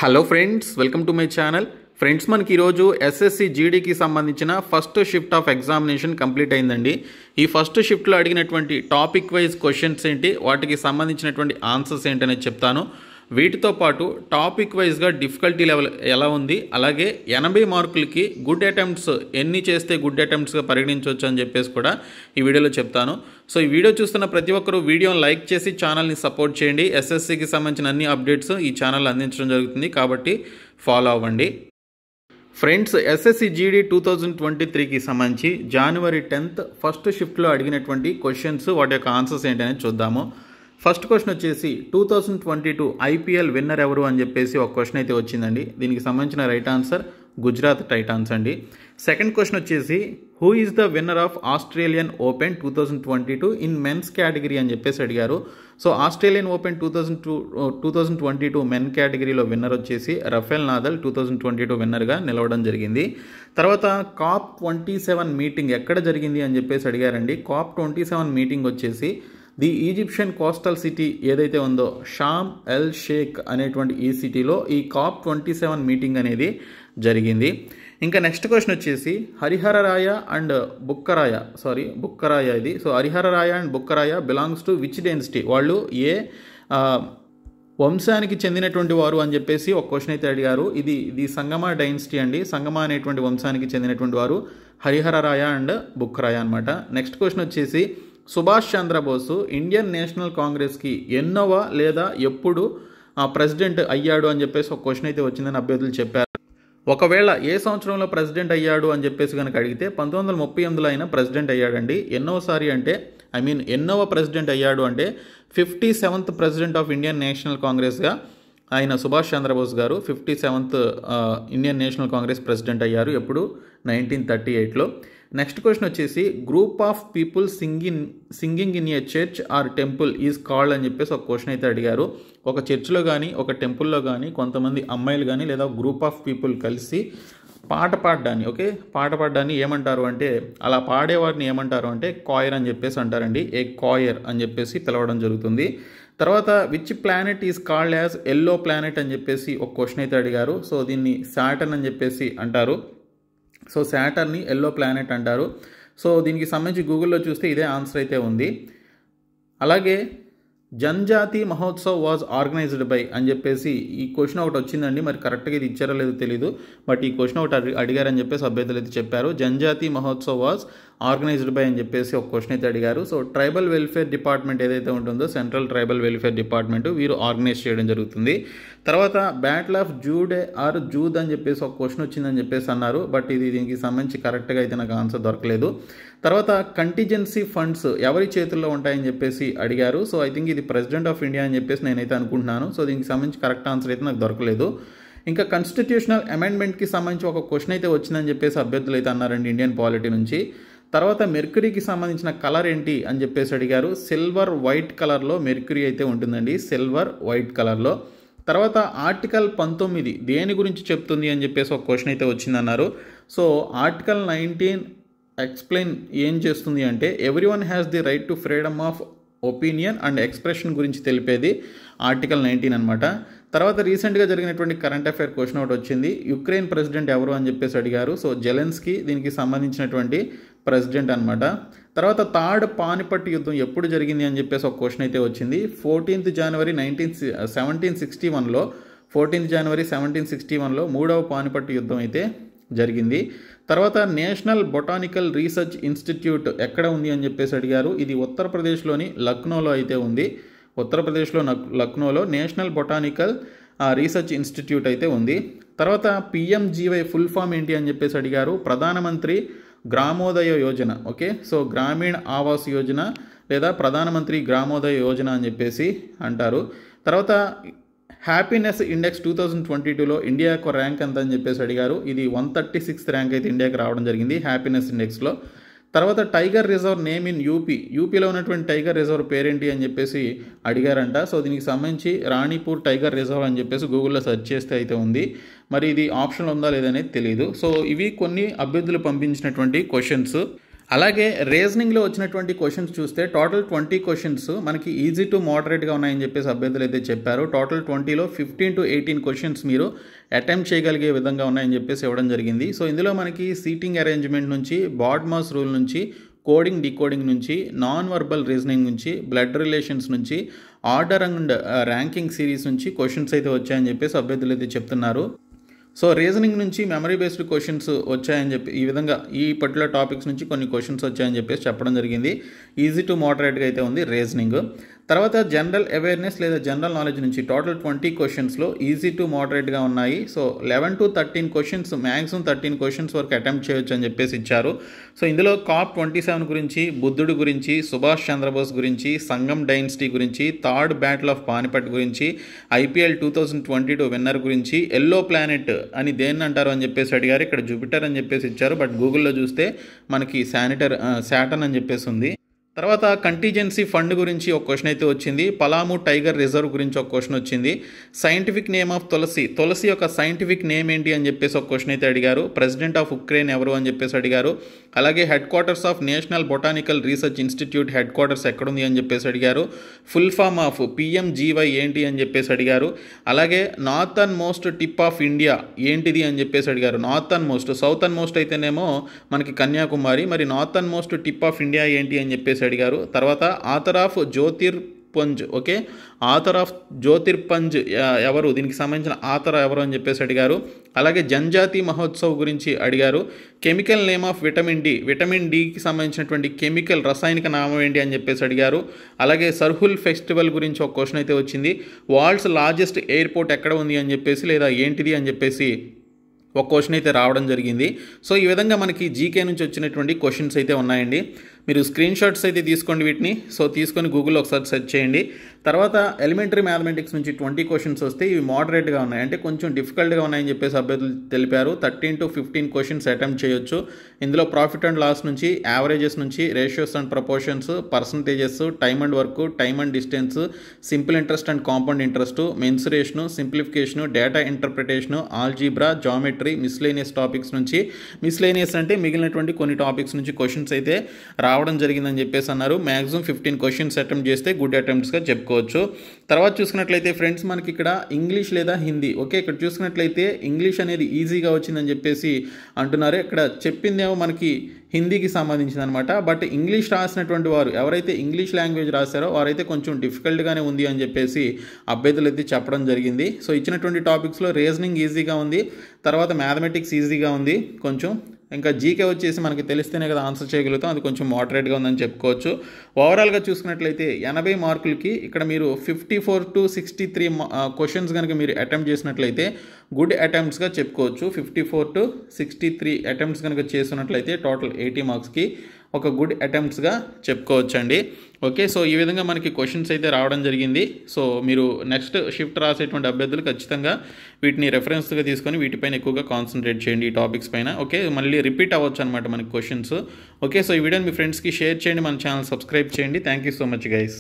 hello friends welcome to my channel friends మనకి ఈరోజు SSC జీడీకి సంబంధించిన first shift of examination complete అయిందండి ఈ ఫస్ట్ షిఫ్ట్లో అడిగినటువంటి టాపిక్ వైజ్ క్వశ్చన్స్ ఏంటి వాటికి సంబంధించినటువంటి ఆన్సర్స్ ఏంటనేది చెప్తాను వీటితో పాటు టాపిక్ వైజ్గా డిఫికల్టీ లెవెల్ ఎలా ఉంది అలాగే ఎనభై మార్కులకి గుడ్ అటెంప్ట్స్ ఎన్ని చేస్తే గుడ్ అటెంప్ట్స్గా పరిగణించవచ్చు అని చెప్పేసి కూడా ఈ వీడియోలో చెప్తాను సో ఈ వీడియో చూస్తున్న ప్రతి ఒక్కరూ వీడియోని లైక్ చేసి ఛానల్ని సపోర్ట్ చేయండి ఎస్ఎస్సికి సంబంధించిన అన్ని అప్డేట్స్ ఈ ఛానల్ అందించడం జరుగుతుంది కాబట్టి ఫాలో అవ్వండి friends SSC GD two thousand twenty త్రీకి సంబంధించి జనవరి టెన్త్ ఫస్ట్ షిఫ్ట్లో అడిగినటువంటి క్వశ్చన్స్ వాటి యొక్క ఆన్సర్స్ ఏంటనేది చూద్దాము ఫస్ట్ క్వశ్చన్ వచ్చేసి two thousand twenty two IPL winner ఎవరు అని చెప్పేసి ఒక క్వశ్చన్ అయితే వచ్చిందండి దీనికి సంబంధించిన రైట్ ఆన్సర్ గుజరాత్ టైటాన్స్ అండి సెకండ్ క్వశ్చన్ వచ్చేసి who is the winner of Australian Open two thousand twenty two in men's category అని చెప్పేసి అడిగారు so Australian Open two thousand two two thousand twenty two men కేటగిరీలో విన్నర్ వచ్చేసి Rafael Nadal two thousand twenty two విన్నర్గా నిలవడం జరిగింది తర్వాత cap twenty seven meeting ఎక్కడ జరిగింది అని చెప్పేసి అడిగారండి కాప్ ట్వంటీ సెవెన్ మీటింగ్ వచ్చేసి ది ఈజిప్షియన్ కోస్టల్ సిటీ ఏదైతే ఉందో షామ్ ఎల్ షేక్ అనేటువంటి ఈ సిటీలో ఈ కాప్ ట్వంటీ సెవెన్ మీటింగ్ అనేది జరిగింది ఇంకా నెక్స్ట్ క్వశ్చన్ వచ్చేసి హరిహరరాయ అండ్ బుక్కరాయ సారీ బుక్కరాయ ఇది so Harihararaya and Bukkaraya belongs to which dynasty వాళ్ళు ఏ వంశానికి చెందినటువంటి వారు అని చెప్పేసి ఒక క్వశ్చన్ అయితే అడిగారు ఇది ఇది సంగమ డైన్సిటీ అండి సంగమ అనేటువంటి వంశానికి చెందినటువంటి వారు హరిహరరాయ అండ్ బుక్కరాయ అనమాట నెక్స్ట్ క్వశ్చన్ వచ్చేసి సుభాష్ చంద్రబోసు ఇండియన్ నేషనల్ కాంగ్రెస్కి ఎన్నోవ లేదా ఎప్పుడు ప్రెసిడెంట్ అయ్యాడు అని చెప్పేసి ఒక క్వశ్చన్ అయితే వచ్చిందని అభ్యర్థులు చెప్పారు ఒకవేళ ఏ సంవత్సరంలో ప్రెసిడెంట్ అయ్యాడు అని చెప్పేసి కనుక అడిగితే పంతొమ్మిది వందల ముప్పై ఎనిమిదిలో ఆయన ప్రెసిడెంట్ అయ్యాడండి ఎన్నోసారి అంటే ఐ మీన్ ఎన్నోవ ప్రెసిడెంట్ అయ్యాడు అంటే fifty seventh president of Indian National కాంగ్రెస్గా ఆయన Subhash Chandra Bose garu fifty seventh Indian National Congress president అయ్యారు ఎప్పుడు నైన్టీన్ థర్టీ ఎయిట్లో నెక్స్ట్ క్వశ్చన్ వచ్చేసి group of people singing singing in a church or temple is called అని చెప్పేసి ఒక క్వశ్చన్ అయితే అడిగారు ఒక చర్చ్లో కానీ ఒక టెంపుల్లో కానీ కొంతమంది అమ్మాయిలు కానీ లేదా గ్రూప్ ఆఫ్ పీపుల్ కలిసి పాట పాడడాన్ని ఓకే పాట పాడడాన్ని ఏమంటారు అంటే అలా పాడేవారిని ఏమంటారు అంటే కాయర్ అని చెప్పేసి అంటారండి ఏ కాయర్ అని చెప్పేసి పిలవడం జరుగుతుంది తర్వాత which planet is called as yellow planet అని చెప్పేసి ఒక క్వశ్చన్ అయితే అడిగారు సో దీన్ని సాటర్న్ అని చెప్పేసి అంటారు సో శాటర్ని ఎల్లో ప్లానెట్ అంటారు సో దీనికి సంబంధించి గూగుల్లో చూస్తే ఇదే ఆన్సర్ అయితే ఉంది అలాగే Janjati Mahotsav was organised by అని చెప్పేసి ఈ క్వశ్చన్ ఒకటి వచ్చిందండి మరి కరెక్ట్గా ఇది ఇచ్చారో లేదో తెలియదు బట్ ఈ క్వశ్చన్ ఒకటి అడిగారని చెప్పేసి అభ్యర్థులు అయితే చెప్పారు Janjati Mahotsav was organised by అని చెప్పేసి ఒక క్వశ్చన్ అయితే అడిగారు సో ట్రైబల్ వెల్ఫేర్ డిపార్ట్మెంట్ ఏదైతే ఉంటుందో సెంట్రల్ ట్రైబల్ వెల్ఫేర్ డిపార్ట్మెంట్ వీరు ఆర్గనైజ్ చేయడం జరుగుతుంది తర్వాత బ్యాటిల్ ఆఫ్ జూడే ఆర్ జూద్ అని చెప్పేసి ఒక క్వశ్చన్ వచ్చిందని చెప్పేసి అన్నారు బట్ ఇది దీనికి సంబంధించి కరెక్ట్గా అయితే నాకు ఆన్సర్ దొరకలేదు తర్వాత కంటిజెన్సీ ఫండ్స్ ఎవరి చేతుల్లో ఉంటాయని చెప్పేసి అడిగారు సో ఐ థింక్ ఇది ప్రెసిడెంట్ ఆఫ్ ఇండియా అని చెప్పేసి నేనైతే అనుకుంటున్నాను సో దీనికి సంబంధించి కరెక్ట్ ఆన్సర్ అయితే నాకు దొరకలేదు ఇంకా కాన్స్టిట్యూషనల్ అమెండ్మెంట్కి సంబంధించి ఒక క్వశ్చన్ అయితే వచ్చిందని చెప్పేసి అభ్యర్థులు అయితే అన్నారండి ఇండియన్ పాలిటీ నుంచి తర్వాత మెర్క్యూరీకి సంబంధించిన కలర్ ఏంటి అని చెప్పేసి అడిగారు సిల్వర్ వైట్ కలర్లో మెర్క్యూరీ అయితే ఉంటుందండి సిల్వర్ వైట్ కలర్లో తర్వాత ఆర్టికల్ పంతొమ్మిది దేని గురించి చెప్తుంది అని చెప్పేసి ఒక క్వశ్చన్ అయితే వచ్చిందన్నారు సో ఆర్టికల్ నైన్టీన్ ఎక్స్ప్లెయిన్ ఏం చేస్తుంది అంటే every one has the right to freedom of opinion and expression గురించి తెలిపేది ఆర్టికల్ నైన్టీన్ అనమాట తర్వాత రీసెంట్గా జరిగినటువంటి కరెంట్ అఫైర్ క్వశ్చన్ ఒకటి వచ్చింది యుక్రెయిన్ ప్రెసిడెంట్ ఎవరు అని చెప్పేసి అడిగారు సో జెలెన్స్కి దీనికి సంబంధించినటువంటి ప్రెసిడెంట్ అనమాట తర్వాత థర్డ్ పానిపట్ యుద్ధం ఎప్పుడు జరిగింది అని చెప్పేసి ఒక క్వశ్చన్ అయితే వచ్చింది fourteenth January nineteen seventeen sixty వన్లో ఫోర్టీన్త్ జనవరి సెవెంటీన్ సిక్స్టీ వన్లో మూడవ పానిపట్టు యుద్ధం అయితే జరిగింది తర్వాత నేషనల్ బొటానికల్ రీసెర్చ్ ఇన్స్టిట్యూట్ ఎక్కడ ఉంది అని చెప్పేసి అడిగారు ఇది ఉత్తరప్రదేశ్లోని లక్నోలో అయితే ఉంది ఉత్తరప్రదేశ్లో లక్నోలో నేషనల్ బొటానికల్ రీసెర్చ్ ఇన్స్టిట్యూట్ అయితే ఉంది తర్వాత పిఎంజీవై ఫుల్ ఫామ్ ఏంటి అని చెప్పేసి అడిగారు ప్రధానమంత్రి గ్రామోదయ యోజన ఓకే సో గ్రామీణ ఆవాస్ యోజన లేదా ప్రధానమంత్రి గ్రామోదయ యోజన అని చెప్పేసి అంటారు తర్వాత happiness index two thousand twenty టూలో ఇండియా యొక్క ర్యాంక్ ఎంత అని చెప్పేసి అడిగారు ఇది వన్ థర్టీ సిక్స్త్ ర్యాంక్ అయితే ఇండియాకి రావడం జరిగింది హ్యాపీనెస్ ఇండెక్స్లో తర్వాత tiger reserve name in UP యూపీలో ఉన్నటువంటి టైగర్ రిజర్వ్ పేరేంటి అని చెప్పేసి అడిగారంట సో దీనికి సంబంధించి రాణిపూర్ టైగర్ రిజర్వ్ అని చెప్పేసి గూగుల్లో సెర్చ్ చేస్తే అయితే ఉంది మరి ఇది ఆప్షన్ ఉందా లేదనేది తెలియదు సో ఇవి కొన్ని అభ్యర్థులు పంపించినటువంటి క్వశ్చన్స్ అలాగే రీజనింగ్లో వచ్చినటువంటి క్వశ్చన్స్ చూస్తే టోటల్ ట్వంటీ క్వశ్చన్స్ మనకి ఈజీ టు మోడరేట్గా ఉన్నాయని చెప్పేసి అభ్యర్థులు అయితే చెప్పారు టోటల్ ట్వంటీలో ఫిఫ్టీన్ టు ఎయిటీన్ క్వశ్చన్స్ మీరు అటెంప్ట్ చేయగలిగే విధంగా ఉన్నాయని చెప్పేసి ఇవ్వడం జరిగింది సో ఇందులో మనకి సీటింగ్ అరేంజ్మెంట్ నుంచి బాడ్మాస్ రూల్ నుంచి కోడింగ్ డీకోడింగ్ నుంచి నాన్ వర్బల్ రీజనింగ్ నుంచి బ్లడ్ రిలేషన్స్ నుంచి ఆర్డర్ అండ్ ర్యాంకింగ్ సిరీస్ నుంచి క్వశ్చన్స్ అయితే వచ్చాయని చెప్పేసి అభ్యర్థులు అయితే చెప్తున్నారు సో రీజనింగ్ నుంచి మెమరీ బేస్డ్ క్వశ్చన్స్ వచ్చాయని చెప్పి ఈ విధంగా ఈ పర్టికులర్ టాపిక్స్ నుంచి కొన్ని క్వశ్చన్స్ వచ్చాయని చెప్పేసి చెప్పడం జరిగింది ఈజీ టు మోడరేట్గా అయితే ఉంది రీజనింగ్ తర్వాత జనరల్ అవేర్నెస్ లేదా జనరల్ నాలెడ్జ్ నుంచి టోటల్ ట్వంటీ క్వశ్చన్స్లో ఈజీ టు మోడరేట్గా ఉన్నాయి so eleven to thirteen questions maximum thirteen questions వరకు అటెంప్ట్ చేయొచ్చు అని చెప్పేసి ఇచ్చారు సో ఇందులో కాప్ ట్వంటీ సెవెన్ గురించి బుద్ధుడు గురించి సుభాష్ చంద్రబోస్ గురించి సంగం డైన్సిటీ గురించి థర్డ్ బ్యాటిల్ ఆఫ్ పానిపట్ గురించి IPL two thousand twenty two winner గురించి ఎల్లో ప్లానెట్ అని దేన్ని అంటారు అని చెప్పేసి అడిగారు ఇక్కడ జూపిటర్ అని చెప్పేసి ఇచ్చారు బట్ గూగుల్లో చూస్తే మనకి శానిటర్ శాటన్ అని చెప్పేసి ఉంది తర్వాత కంటిజెన్సీ ఫండ్ గురించి ఒక క్వశ్చన్ అయితే వచ్చింది పలాము టైగర్ రిజర్వ్ గురించి ఒక క్వశ్చన్ వచ్చింది సైంటిఫిక్ నేమ్ ఆఫ్ తులసి తులసి యొక్క సైంటిఫిక్ నేమ్ ఏంటి అని చెప్పేసి ఒక క్వశ్చన్ అయితే అడిగారు ప్రెసిడెంట్ ఆఫ్ ఉక్రెయిన్ ఎవరు అని చెప్పేసి అడిగారు అలాగే headquarters of national botanical research institute headquarters ఎక్కడుంది అని చెప్పేసి అడిగారు ఫుల్ ఫామ్ ఆఫ్ పిఎంజీవై ఏంటి అని చెప్పేసి అడిగారు అలాగే northernmost tip of India ఏంటిది అని చెప్పేసి అడిగారు నార్థన్ మోస్ట్ సౌతర్న్ మోస్ట్ అయితేనేమో మనకి కన్యాకుమారి మరి northernmost tip of India ఏంటి అని చెప్పేసి అడిగారు తర్వాత author of Jyotirpunj okay author of Jyotirpunj ఎవరు దీనికి సంబంధించిన ఆథర్ ఎవరు అని చెప్పేసి అడిగారు అలాగే జనజాతి మహోత్సవ్ గురించి అడిగారు chemical name of vitamin D vitamin డికి సంబంధించినటువంటి కెమికల్ రసాయనిక నామం ఏంటి అని చెప్పేసి అడిగారు అలాగే సర్హుల్ ఫెస్టివల్ గురించి ఒక క్వశ్చన్ అయితే వచ్చింది వరల్డ్స్ లార్జెస్ట్ ఎయిర్పోర్ట్ ఎక్కడ ఉంది అని చెప్పేసి లేదా ఏంటిది అని చెప్పేసి ఒక క్వశ్చన్ అయితే రావడం జరిగింది సో ఈ విధంగా మనకి జీకే నుంచి వచ్చినటువంటి క్వశ్చన్స్ అయితే ఉన్నాయండి మీరు స్క్రీన్ షాట్స్ అయితే తీసుకోండి వీటిని సో తీసుకొని గూగుల్లో ఒకసారి సెర్చ్ చేయండి తర్వాత ఎలిమెంటరీ మ్యాథమెటిక్స్ నుంచి ట్వంటీ క్వశ్చన్స్ వస్తే ఇవి మోడరేట్గా ఉన్నాయి అంటే కొంచెం డిఫికల్ట్గా ఉన్నాయని చెప్పేసి అభ్యర్థులు తెలిపారు thirteen to fifteen questions attempt చేయొచ్చు ఇందులో ప్రాఫిట్ అండ్ లాస్ నుంచి యావరేజెస్ నుంచి ratios and proportions percentages time and work time and distance simple interest and compound interest mensuration simplification data interpretation algebra geometry miscellaneous topics నుంచి miscellaneous అంటే మిగిలినటువంటి కొన్ని topics నుంచి questions అయితే రావడం జరిగిందని చెప్పేసి అన్నారు మ్యాక్సిమం ఫిఫ్టీన్ క్వశ్చన్స్ అటెంప్ట్ చేస్తే గుడ్ అటెంప్ట్స్గా చెప్పుకోవచ్చు తర్వాత చూసుకున్నట్లయితే ఫ్రెండ్స్ మనకి ఇక్కడ ఇంగ్లీష్ లేదా హిందీ ఓకే ఇక్కడ చూసుకున్నట్లయితే ఇంగ్లీష్ అనేది ఈజీగా వచ్చిందని చెప్పేసి అంటున్నారు ఇక్కడ చెప్పిందేమో మనకి హిందీకి సంబంధించింది అనమాట బట్ ఇంగ్లీష్ రాసినటువంటి వారు ఎవరైతే ఇంగ్లీష్ లాంగ్వేజ్ రాశారో వారైతే కొంచెం డిఫికల్ట్గానే ఉంది అని చెప్పేసి అభ్యర్థులు అయితే చెప్పడం జరిగింది సో ఇచ్చినటువంటి టాపిక్స్లో రీజనింగ్ ఈజీగా ఉంది తర్వాత మ్యాథమెటిక్స్ ఈజీగా ఉంది కొంచెం ఇంకా జీకే వచ్చేసి మనకి తెలిస్తేనే కదా ఆన్సర్ చేయగలుగుతాం అది కొంచెం మోడరేట్గా ఉందని చెప్పుకోవచ్చు ఓవరాల్గా చూసుకున్నట్లయితే ఎనభై మార్కులకి ఇక్కడ మీరు fifty four to sixty three questions కనుక మీరు అటెంప్ట్ చేసినట్లయితే గుడ్ అటెంప్ట్స్గా చెప్పుకోవచ్చు fifty four to sixty three attempts కనుక చేసినట్లయితే టోటల్ ఎయిటీ మార్క్స్కి ఒక గుడ్ అటెంప్ట్స్గా చెప్పుకోవచ్చండి ఓకే సో ఈ విధంగా మనకి క్వశ్చన్స్ అయితే రావడం జరిగింది సో మీరు నెక్స్ట్ షిఫ్ట్ రాసేటువంటి అభ్యర్థులు ఖచ్చితంగా వీటిని రెఫరెన్స్గా తీసుకొని వీటిపైన ఎక్కువగా కాన్సన్ట్రేట్ చేయండి ఈ టాపిక్స్ పైన ఓకే మళ్ళీ రిపీట్ అవ్వచ్చు అనమాట మనకి క్వశ్చన్స్ ఓకే సో ఈ వీడియోని మీ ఫ్రెండ్స్కి షేర్ చేయండి మన ఛానల్ సబ్స్క్రైబ్ చేయండి thank you so much guys